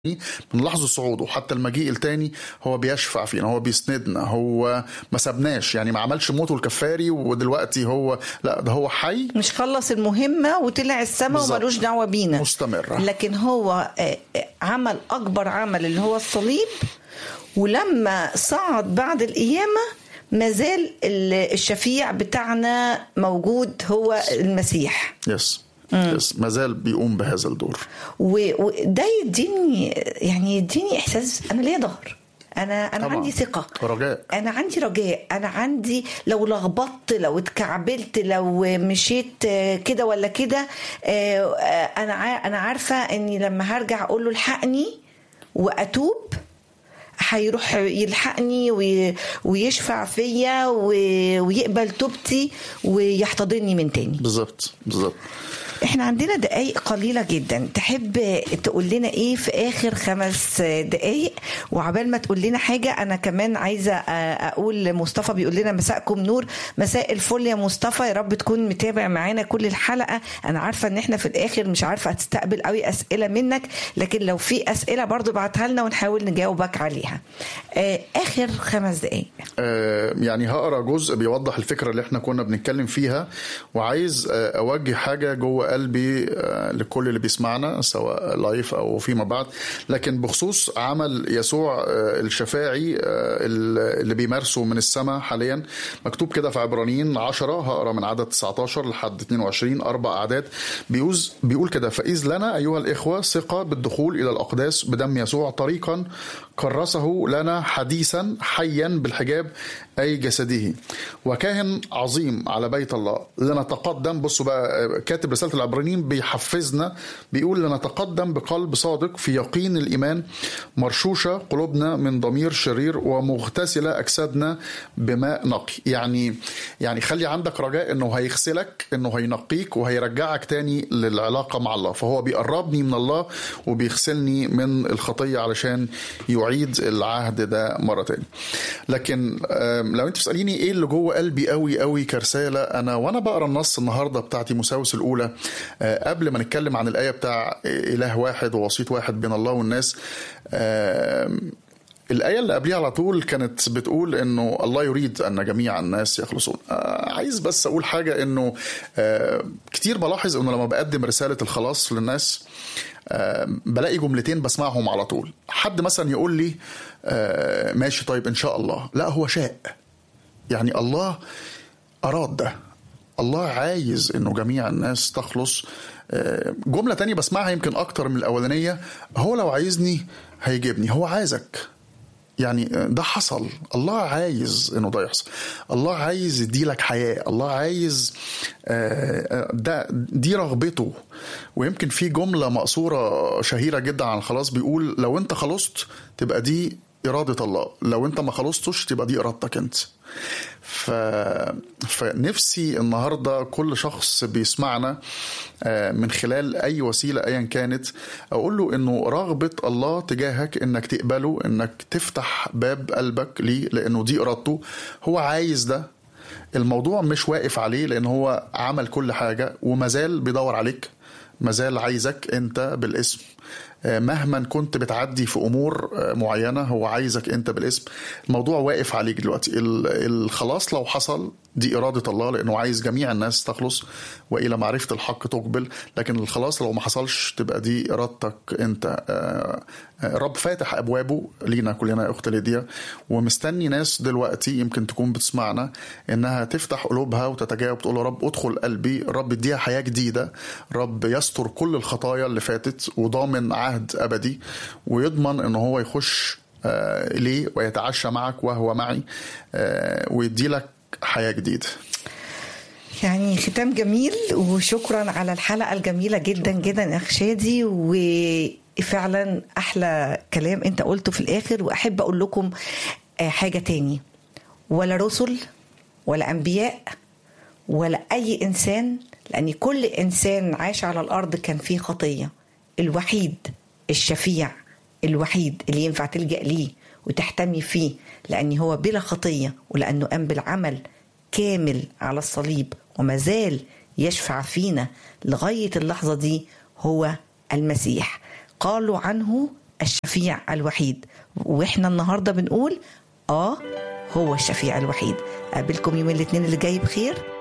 من لحظة صعوده حتى المجيء التاني هو بيشفع فينا هو بيسندنا هو ما سابناش يعني ما عملش موته الكفاري ودلوقتي هو لا ده هو حي مش خلص المهمة وطلع السماء بالظبط. وملوش دعوة بينا مستمرة. لكن هو آه، آه، عمل أكبر عمل اللي هو الصليب ولما صعد بعد القيامة مازال ال- الشفيع بتاعنا موجود هو المسيح يس يس ما زال بيقوم بهذا الدور و- وده يديني يعني يديني إحساس أنا ليا ظهر أنا أنا طبعاً. عندي ثقة رجاء انا عندي رجاء انا عندي لو لخبطت لو اتكعبلت لو مشيت آه، كده ولا كده آه، آه، انا عا- انا عارفه اني لما هرجع اقول له الحقني واتوب هيروح يلحقني وي- ويشفع فيا و- ويقبل توبتي ويحتضني من تاني بالظبط بالظبط احنا عندنا دقايق قليلة جدا تحب تقول لنا ايه في اخر خمس دقايق وعبال ما تقول لنا حاجة انا كمان عايزة اقول لمصطفى بيقول لنا مساءكم نور مساء الفل يا مصطفى يا رب تكون متابع معانا كل الحلقة انا عارفة ان احنا في الاخر مش عارفة هتستقبل قوي اسئلة منك لكن لو في اسئلة برضو بعتها لنا ونحاول نجاوبك عليها آه، اخر خمس دقايق آه، يعني هقرا جزء بيوضح الفكره اللي احنا كنا بنتكلم فيها وعايز آه، اوجه حاجه جوه قلبي آه، لكل اللي بيسمعنا سواء لايف او فيما بعد لكن بخصوص عمل يسوع آه، الشفاعي آه، اللي بيمارسه من السماء حاليا مكتوب كده في عبرانيين 10 هقرا من عدد 19 لحد 22 اربع اعداد بيقول بيقول كده فاذ لنا ايها الاخوه ثقه بالدخول الى الاقداس بدم يسوع طريقا كرسه لنا حديثا حيا بالحجاب اي جسده وكاهن عظيم على بيت الله لنتقدم بصوا بقى كاتب رساله العبرانيين بيحفزنا بيقول لنتقدم بقلب صادق في يقين الايمان مرشوشه قلوبنا من ضمير شرير ومغتسله اجسادنا بماء نقي يعني يعني خلي عندك رجاء انه هيغسلك انه هينقيك وهيرجعك تاني للعلاقه مع الله فهو بيقربني من الله وبيغسلني من الخطيه علشان يعيد العهد ده مره تاني لكن آم، لو انت بتساليني ايه اللي جوه قلبي قوي قوي كرساله انا وانا بقرا النص النهارده بتاع تيموساوس الاولى آه، قبل ما نتكلم عن الايه بتاع اله واحد ووسيط واحد بين الله والناس آم، الآية اللي قبليها على طول كانت بتقول إنه الله يريد أن جميع الناس يخلصون. آه عايز بس أقول حاجة إنه آه كتير بلاحظ إنه لما بقدم رسالة الخلاص للناس آه بلاقي جملتين بسمعهم على طول. حد مثلا يقول لي آه ماشي طيب إن شاء الله. لا هو شاء. يعني الله أراد ده. الله عايز انه جميع الناس تخلص آه، جملة تانية بسمعها يمكن اكتر من الاولانية هو لو عايزني هيجيبني هو عايزك يعني ده حصل الله عايز انه ده يحصل الله عايز يديلك حياة الله عايز آه، آه، ده دي رغبته ويمكن في جملة مقصورة شهيرة جدا عن الخلاص بيقول لو انت خلصت تبقى دي إرادة الله لو انت ما خلصتش تبقى دي إرادتك انت ف... فنفسي النهارده كل شخص بيسمعنا آه، من خلال اي وسيله ايا كانت اقول له انه رغبه الله تجاهك انك تقبله انك تفتح باب قلبك ليه لانه دي ارادته هو عايز ده الموضوع مش واقف عليه لان هو عمل كل حاجه ومازال بيدور عليك مازال عايزك انت بالاسم آه، مهما كنت بتعدي في امور آه، معينه هو عايزك انت بالاسم الموضوع واقف عليك دلوقتي ال- الخلاص لو حصل دي اراده الله لانه عايز جميع الناس تخلص والى معرفه الحق تقبل لكن الخلاص لو ما حصلش تبقى دي ارادتك انت آه، آه، رب فاتح ابوابه لينا كلنا يا اخت ليديا ومستني ناس دلوقتي يمكن تكون بتسمعنا انها تفتح قلوبها وتتجاوب تقول له رب ادخل قلبي رب اديها حياه جديده رب يستر كل الخطايا اللي فاتت وضامن عهد ابدي ويضمن ان هو يخش آه، اليه ويتعشى معك وهو معي آه، ويدي لك حياه جديده يعني ختام جميل وشكرا على الحلقة الجميلة جدا جدا يا أخ شادي وفعلا أحلى كلام أنت قلته في الآخر وأحب أقول لكم آه، حاجة تاني ولا رسل ولا أنبياء ولا أي إنسان لأن كل إنسان عاش على الأرض كان فيه خطية الوحيد الشفيع الوحيد اللي ينفع تلجأ ليه وتحتمي فيه لأن هو بلا خطية ولأنه قام بالعمل كامل على الصليب وما زال يشفع فينا لغاية اللحظة دي هو المسيح قالوا عنه الشفيع الوحيد واحنا النهارده بنقول اه هو الشفيع الوحيد اقابلكم يوم الاثنين اللي جاي بخير